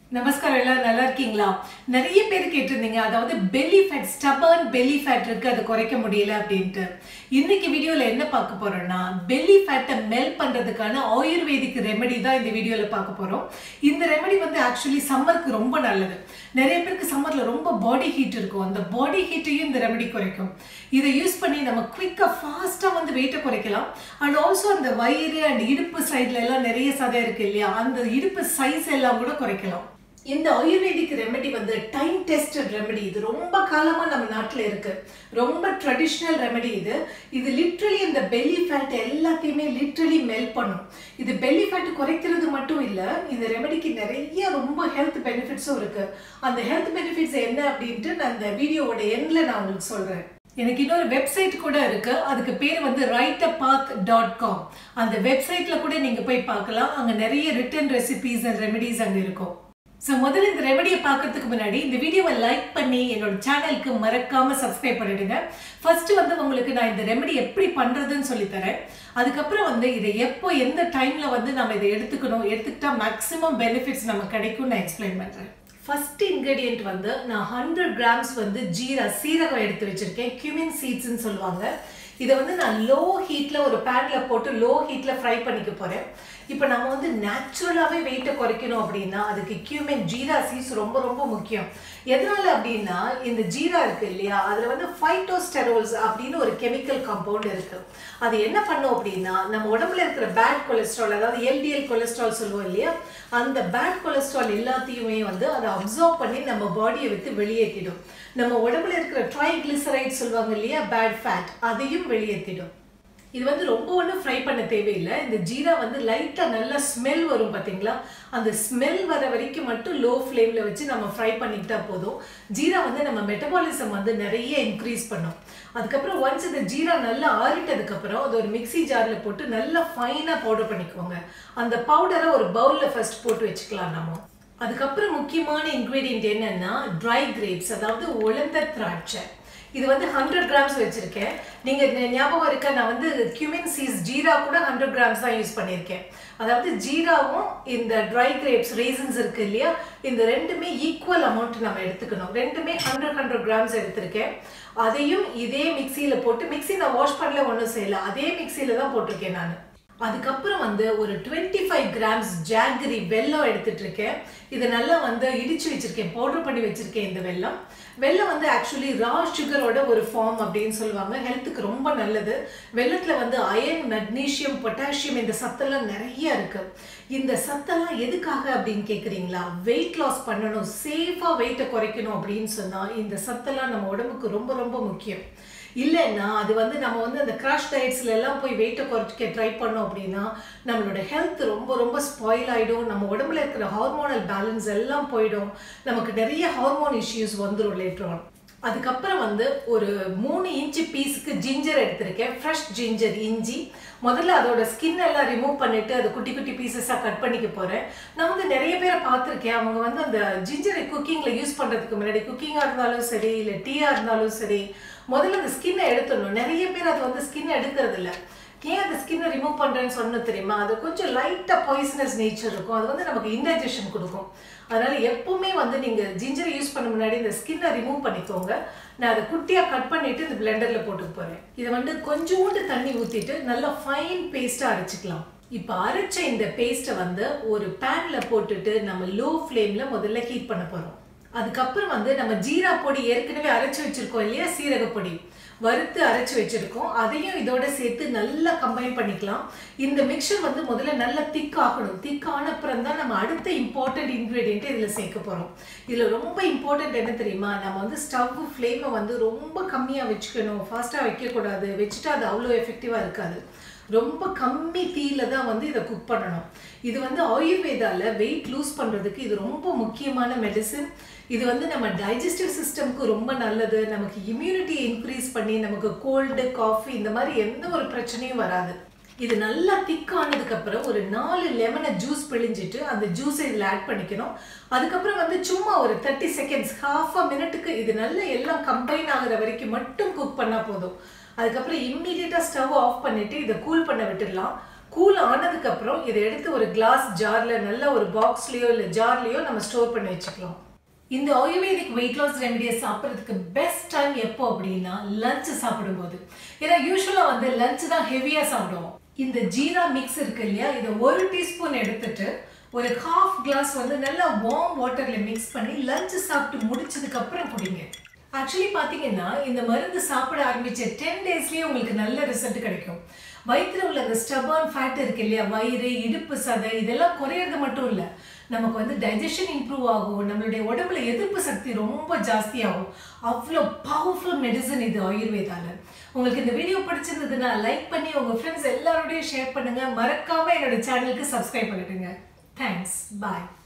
நமஸ்காரம் எல்லாம் நல்லா இருக்கீங்களா நிறைய பேர் கேட்டிருந்தீங்க அதாவது belly fat stubborn belly fat இருக்கு அது குறைக்க முடியல அப்படின்ட்டு இன்னைக்கு வீடியோல என்ன பார்க்க போறோம்னா பெல்லி ஃபேட்டை மெல் பண்றதுக்கான ஆயுர்வேதிக் ரெமெடி தான் இந்த வீடியோல பார்க்க போறோம் இந்த ரெமெடி வந்து ஆக்சுவலி சம்மருக்கு ரொம்ப நல்லது நிறைய பேருக்கு சம்மர்ல ரொம்ப பாடி ஹீட் இருக்கும் அந்த பாடி ஹீட்டையும் இந்த ரெமெடி குறைக்கும் இதை யூஸ் பண்ணி நம்ம குவிக்கா ஃபாஸ்டா வந்து வெயிட்டை குறைக்கலாம் அண்ட் ஆல்சோ அந்த வயிறு அண்ட் இடுப்பு சைட்ல எல்லாம் நிறைய சதை இருக்கு இல்லையா அந்த இடுப்பு சைஸ் எல்லாம் கூட குறைக்கலாம் இந்த ஆயுர்வேதிக் ரெமெடி வந்து டைம் டெஸ்டட் ரெமெடி இது ரொம்ப காலமா நம்ம நாட்டில் இருக்கு ரொம்ப ட்ரெடிஷ்னல் ரெமெடி இது இது லிட்ரலி இந்த பெல்லி ஃபேட் எல்லாத்தையுமே லிட்ரலி மெல் பண்ணும் இது பெல்லி ஃபேட் குறைக்கிறது மட்டும் இல்ல இந்த ரெமெடிக்கு நிறைய ரொம்ப ஹெல்த் பெனிஃபிட்ஸும் இருக்கு அந்த ஹெல்த் பெனிஃபிட்ஸ் என்ன அப்படின்ட்டு நான் இந்த வீடியோவோட எண்ட்ல நான் உங்களுக்கு சொல்றேன் எனக்கு இன்னொரு வெப்சைட் கூட இருக்கு அதுக்கு பேர் வந்து right a path dot com அந்த வெப்சைட்ல கூட நீங்க போய் பார்க்கலாம் அங்க நிறைய ரிட்டன் ரெசிபிஸ் அண்ட் ரெமெடிஸ் அங்க இருக்கும் ஸோ முதல்ல இந்த ரெமடியை பார்க்கறதுக்கு முன்னாடி இந்த வீடியோவை லைக் பண்ணி என்னோட சேனலுக்கு மறக்காம சப்ஸ்கிரைப் பண்ணிடுங்க ஃபர்ஸ்ட் வந்து உங்களுக்கு நான் இந்த ரெமடி எப்படி பண்றதுன்னு சொல்லி தரேன் அதுக்கப்புறம் வந்து இதை எப்போ எந்த டைம்ல வந்து நம்ம இதை எடுத்துக்கணும் எடுத்துக்கிட்டா மேக்ஸிமம் பெனிஃபிட்ஸ் நம்ம கிடைக்கும் நான் எக்ஸ்பிளைன் பண்றேன் ஃபர்ஸ்ட் இன்கிரீடியன்ட் வந்து நான் ஹண்ட்ரட் கிராம்ஸ் வந்து ஜீரா சீரகம் எடுத்து வச்சிருக்கேன் கியூமின் சீட்ஸ்ன்னு சொல்லுவாங்க இதை வந்து நான் லோ ஹீட்டில் ஒரு பேனில் போட்டு லோ ஹீட்டில் ஃப்ரை பண்ணிக்க போகிறேன் இப்போ நம்ம வந்து நேச்சுரலாகவே வெயிட்டை குறைக்கணும் அப்படின்னா அதுக்கு கியூமின் ஜீரா சீட்ஸ் ரொம்ப ரொம்ப முக்கியம் எதனால அப்படின்னா இந்த ஜீரா இருக்கு இல்லையா அதில் வந்து ஃபைட்டோஸ்டெரோல்ஸ் அப்படின்னு ஒரு கெமிக்கல் காம்பவுண்ட் இருக்கு அது என்ன பண்ணும் அப்படின்னா நம்ம உடம்புல இருக்கிற பேட் கொலஸ்ட்ரால் அதாவது எல்டிஎல் கொலஸ்ட்ரால் சொல்லுவோம் இல்லையா அந்த பேட் கொலஸ்ட்ரால் எல்லாத்தையுமே வந்து அதை அப்சர்வ் பண்ணி நம்ம பாடியை விட்டு வெளியேற்றிடும் நம்ம உடம்புல இருக்கிற ட்ரைகிளிசரைட் சொல்லுவாங்க இல்லையா பேட் ஃபேட் அதையும் வெளியேற்றிடும் இது வந்து ரொம்ப ஒன்றும் ஃப்ரை பண்ண தேவையில்லை இந்த ஜீரா வந்து லைட்டாக நல்ல ஸ்மெல் வரும் பார்த்தீங்களா அந்த ஸ்மெல் வர வரைக்கும் மட்டும் லோ ஃப்ளேமில் வச்சு நம்ம ஃப்ரை பண்ணிக்கிட்டா போதும் ஜீரா வந்து நம்ம மெட்டபாலிசம் வந்து நிறைய இன்க்ரீஸ் பண்ணும் அதுக்கப்புறம் ஒன்ஸ் இந்த ஜீரா நல்லா ஆறிட்டதுக்கப்புறம் அது ஒரு மிக்சி ஜாரில் போட்டு நல்லா ஃபைனாக பவுடர் பண்ணிக்கோங்க அந்த பவுடரை ஒரு பவுலில் ஃபர்ஸ்ட் போட்டு வச்சுக்கலாம் நம்ம அதுக்கப்புறம் முக்கியமான இன்க்ரீடியன்ட் என்னன்னா ட்ரை கிரேப்ஸ் அதாவது உலர்ந்த திராட்சை இது வந்து ஹண்ட்ரட் கிராம்ஸ் வச்சிருக்கேன் நீங்க ஞாபகம் இருக்க நான் வந்து கியூமின் சீஸ் ஜீரா கூட ஹண்ட்ரட் கிராம்ஸ் தான் யூஸ் பண்ணியிருக்கேன் அதாவது ஜீராவும் இந்த ட்ரை கிரேப்ஸ் ரீசன்ஸ் இருக்கு இல்லையா இந்த ரெண்டுமே ஈக்குவல் அமௌண்ட் நம்ம எடுத்துக்கணும் ரெண்டுமே ஹண்ட்ரட் ஹண்ட்ரட் கிராம்ஸ் எடுத்திருக்கேன் அதையும் இதே மிக்சியில் போட்டு மிக்சி நான் வாஷ் பண்ணல ஒன்றும் செய்யல அதே மிக்சியில் தான் போட்டிருக்கேன் நான் அதுக்கப்புறம் வந்து ஒரு டுவெண்ட்டி ஃபைவ் கிராம்ஸ் ஜாகரி வெல்லம் எடுத்துட்டு இருக்கேன் இதை நல்லா வந்து இடிச்சு வச்சிருக்கேன் பவுடர் பண்ணி வச்சிருக்கேன் இந்த வெல்லம் வெல்லம் வந்து ஆக்சுவலி ரா சுகரோட ஒரு ஃபார்ம் அப்படின்னு சொல்லுவாங்க ஹெல்த்துக்கு ரொம்ப நல்லது வெள்ளத்தில் வந்து அயன் மெக்னீஷியம் பொட்டாசியம் இந்த சத்தெல்லாம் நிறைய இருக்கு இந்த சத்தெல்லாம் எதுக்காக அப்படின்னு கேட்குறீங்களா வெயிட் லாஸ் பண்ணணும் சேஃபாக வெயிட்டை குறைக்கணும் அப்படின்னு சொன்னால் இந்த சத்தெல்லாம் நம்ம உடம்புக்கு ரொம்ப ரொம்ப முக்கியம் இல்லைன்னா அது வந்து நம்ம வந்து அந்த கிராஷ் டயட்ஸ்ல எல்லாம் போய் வெயிட்டை குறைக்க ட்ரை பண்ணோம் அப்படின்னா நம்மளோட ஹெல்த் ரொம்ப ரொம்ப ஸ்பாயில் ஆகிடும் நம்ம உடம்புல இருக்கிற ஹார்மோனல் பேலன்ஸ் எல்லாம் போயிடும் நமக்கு நிறைய ஹார்மோன் இஷ்யூஸ் வந்துடும் லேட்டர் அதுக்கப்புறம் வந்து ஒரு மூணு இன்ச்சு பீஸுக்கு ஜிஞ்சர் எடுத்திருக்கேன் ஃப்ரெஷ் ஜிஞ்சர் இஞ்சி முதல்ல அதோட ஸ்கின் எல்லாம் ரிமூவ் பண்ணிட்டு அது குட்டி குட்டி பீசஸாக கட் பண்ணிக்க போகிறேன் நான் வந்து நிறைய பேரை பார்த்துருக்கேன் அவங்க வந்து அந்த ஜிஞ்சரை குக்கிங்கில் யூஸ் பண்ணுறதுக்கு முன்னாடி குக்கிங்காக இருந்தாலும் சரி இல்லை டீயாக இருந்தாலும் சரி முதல்ல அந்த ஸ்கின்னை எடுத்துடணும் நிறைய பேர் அது வந்து ஸ்கின் எடுக்கிறது இல்லை ஏன் அந்த ஸ்கின்னை ரிமூவ் பண்ணுறேன்னு சொன்ன தெரியுமா அது கொஞ்சம் லைட்டாக பாய்சனஸ் நேச்சர் இருக்கும் அது வந்து நமக்கு இன்டைஜஷன் கொடுக்கும் அதனால எப்பவுமே வந்து நீங்கள் ஜிஞ்சரை யூஸ் பண்ண முன்னாடி இந்த ஸ்கின்னை ரிமூவ் பண்ணிக்கோங்க நான் அதை குட்டியாக கட் பண்ணிட்டு இந்த பிளெண்டரில் போட்டு போகிறேன் இதை வந்து கொஞ்சோண்டு தண்ணி ஊற்றிட்டு நல்லா ஃபைன் பேஸ்ட்டாக அரைச்சிக்கலாம் இப்போ அரைச்ச இந்த பேஸ்ட்டை வந்து ஒரு பேனில் போட்டுட்டு நம்ம லோ ஃப்ளேமில் முதல்ல ஹீட் பண்ண போகிறோம் அதுக்கப்புறம் வந்து நம்ம ஜீரா பொடி ஏற்கனவே அரைச்சி வச்சிருக்கோம் இல்லையா சீரக பொடி வறுத்து அரைச்சி வச்சிருக்கோம் அதையும் இதோட சேர்த்து நல்லா கம்பைன் பண்ணிக்கலாம் இந்த மிக்சர் வந்து முதல்ல நல்லா திக் ஆகணும் திக் ஆன அப்புறம் தான் நம்ம அடுத்த இம்பார்ட்டன்ட் இன்க்ரீடியன்ட் இதில் சேர்க்க போகிறோம் இதில் ரொம்ப இம்பார்ட்டன்ட் என்ன தெரியுமா நம்ம வந்து ஸ்டவ் ஃப்ளேமை வந்து ரொம்ப கம்மியாக வச்சுக்கணும் ஃபாஸ்ட்டாக வைக்கக்கூடாது வச்சுட்டா அது அவ்வளோ எஃபெக்டிவாக இருக்காது ரொம்ப கம்மி தீயில தான் வந்து இதை குக் பண்ணணும் இது வந்து ஆயுர்வேதால வெயிட் லூஸ் பண்ணுறதுக்கு இது ரொம்ப முக்கியமான மெடிசின் இது வந்து நம்ம டைஜஸ்டிவ் சிஸ்டம்க்கு ரொம்ப நல்லது நமக்கு இம்யூனிட்டியை இன்க்ரீஸ் பண்ணி நமக்கு கோல்டு காஃபி இந்த மாதிரி எந்த ஒரு பிரச்சனையும் வராது இது நல்லா திக் ஆனதுக்கப்புறம் ஒரு நாலு லெமனை ஜூஸ் பிழிஞ்சிட்டு அந்த ஜூஸை இதில் ஆட் பண்ணிக்கணும் அதுக்கப்புறம் வந்து சும்மா ஒரு தேர்ட்டி செகண்ட்ஸ் ஹாஃப் அ மினிட்டுக்கு இது நல்லா எல்லாம் கம்பைன் ஆகுற வரைக்கும் மட்டும் குக் பண்ணால் போதும் அதுக்கப்புறம் இம்மீடியட்டாக ஸ்டவ் ஆஃப் பண்ணிட்டு இதை கூல் பண்ண விட்டுடலாம் கூல் ஆனதுக்கு அப்புறம் இதை எடுத்து ஒரு கிளாஸ் ஜார்ல நல்ல ஒரு பாக்ஸ்லயோ இல்ல ஜார்லயோ நம்ம ஸ்டோர் பண்ணி வச்சுக்கலாம் இந்த ஆயுர்வேதிக் வெயிட் லாஸ் ரெமடியை சாப்பிட்றதுக்கு பெஸ்ட் டைம் எப்போ அப்படின்னா லஞ்ச் சாப்பிடும்போது ஏன்னா யூஸ்வலாக வந்து லஞ்ச் தான் ஹெவியாக சாப்பிடுவோம் இந்த ஜீரா மிக்ஸ் இருக்கு இல்லையா இதை ஒரு டீஸ்பூன் எடுத்துட்டு ஒரு ஹாஃப் கிளாஸ் வந்து நல்லா வார்ம் வாட்டரில் மிக்ஸ் பண்ணி லஞ்ச் சாப்பிட்டு முடிச்சதுக்கு அப்புறம் குடிங்க ஆக்சுவலி பார்த்தீங்கன்னா இந்த மருந்து சாப்பிட ஆரம்பிச்ச டென் டேஸ்லேயே உங்களுக்கு நல்ல ரிசல்ட் கிடைக்கும் வயிற்றுல உள்ள அந்த ஸ்டபான் ஃபேட் இருக்கு இல்லையா வயிறு இடுப்பு சதை இதெல்லாம் குறையிறது மட்டும் இல்லை நமக்கு வந்து டைஜஷன் இம்ப்ரூவ் ஆகும் நம்மளுடைய உடம்புல எதிர்ப்பு சக்தி ரொம்ப ஜாஸ்தியாகும் அவ்வளோ பவர்ஃபுல் மெடிசன் இது ஆயுர்வேதால உங்களுக்கு இந்த வீடியோ பிடிச்சிருந்ததுன்னா லைக் பண்ணி உங்க ஃப்ரெண்ட்ஸ் எல்லாரோடையும் ஷேர் பண்ணுங்க மறக்காம என்னோட சேனலுக்கு சப்ஸ்கிரைப் பண்ணிடுங்க தேங்க்ஸ் பாய்